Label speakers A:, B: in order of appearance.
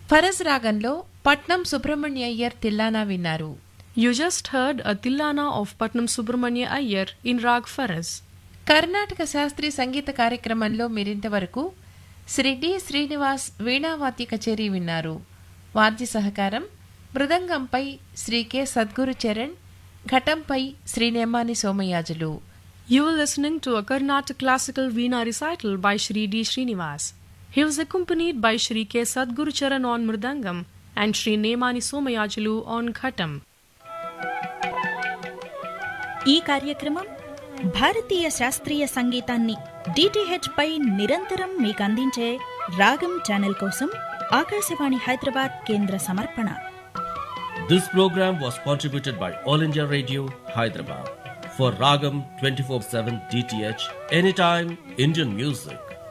A: For us రాగంలో పట్నం సుబ్రహ్మణ్య అయ్యర్ తిల్లానా విన్నారు
B: You just heard a Tillana of Patnam Subramanya Iyer in Rag Faraz.
A: Karnataka శాస్త్రీయ సంగీత కార్యక్రమంలో మీరింతవరకు శ్రీ డి శ్రీనివాస్ వీణావాద్య కచేరీ విన్నారు వాద్య సహకారం మృదంగంపై శ్రీ కె సద్గురు చరణ్ ఘటంపై Shri Nemani Somayajulu
B: You were listening to a Karnataka classical Veena recital by Shri D. Srinivas. He was accompanied by Shri K. Sadguru Charan on Mridangam and Shri Nemani Somayajulu on Khatam.
C: ఈ కార్యక్రమం భారతీయ శాస్త్రీయ సంగీతాన్ని డిటిహెచ్ పై నిరంతరం మీకు అందించే రాగం channel కోసం ఆకాశవాణి హైదరాబాద్ కేంద్ర సమర్పణ
D: This program was contributed by All India Radio, Hyderabad. For Ragam 24 7 DTH, anytime Indian music.